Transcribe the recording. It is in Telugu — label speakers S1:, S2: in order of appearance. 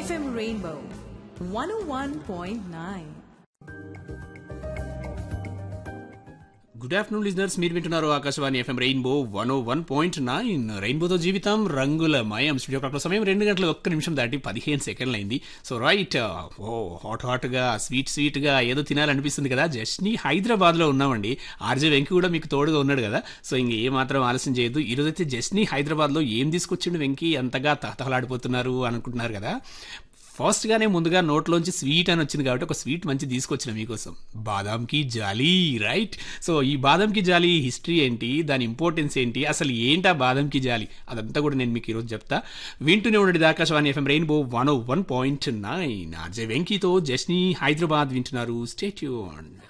S1: FM Rainbow 101.9.
S2: Good afternoon listeners మీరు వింటున్నారు Akashvani FM rainbow one O one point nine రెయిన్బోతో జీవితం రంగుల మయం స్టూడియో క్లాక్ సమయం రెండు గంటల ఒక్క నిమిషం దాటి పదిహేను సెకండ్లు అయింది సో రైట్ ఓ హాట్ హాట్గా స్వీట్ స్వీట్గా ఏదో తినాలనిపిస్తుంది కదా జస్ట్ని హైదరాబాద్లో ఉన్నామండి ఆర్జే వెంకి కూడా మీకు తోడుగా ఉన్నాడు కదా సో ఇంక ఏ మాత్రం ఆలస్యం చేయొద్దు ఈరోజైతే జస్ట్ని హైదరాబాద్లో ఏం తీసుకొచ్చిండు వెంకి అంతగా తహతహలాడిపోతున్నారు అనుకుంటున్నారు కదా ఫస్ట్గానే ముందుగా నోట్లోంచి స్వీట్ అని వచ్చింది కాబట్టి ఒక స్వీట్ మంచి తీసుకొచ్చిన మీకోసం బాదాంకి జాలీ రైట్ సో ఈ బాదంకి జాలీ హిస్టరీ ఏంటి దాని ఇంపార్టెన్స్ ఏంటి అసలు ఏంటి ఆ బాదంకి జాలి అదంతా కూడా నేను మీకు ఈరోజు చెప్తా వింటూనే ఉండండి Akashvani FM rainbow one O one point nine Ajay వెంకీతో జస్ని హైదరాబాద్ వింటున్నారు స్టేట్యూన్